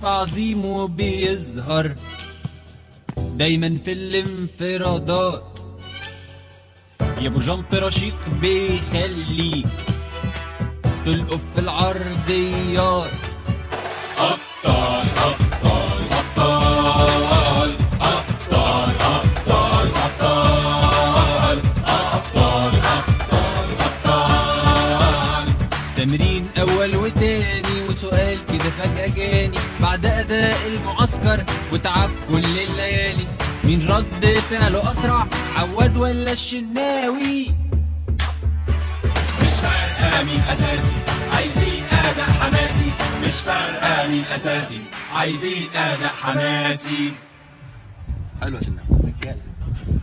حرف عظيم وبيظهر دايما في الانفرادات يا ابو جنب رشيق بيخليك تلقف في العرضيات أبطال أبطال أبطال أبطال أبطال أبطال أبطال أبطال أبطال تمرين اول وتاني وسؤال كده فجأة جاني بعد اداء المعسكر وتعب كل الليالي مين رد فعله اسرع عواد ولا الشناوي مش فارقة مين أساسي عايزين أداء حماسي مش فارقة مين أساسي عايزين أداء حماسي حلوه يا شناوي رجاله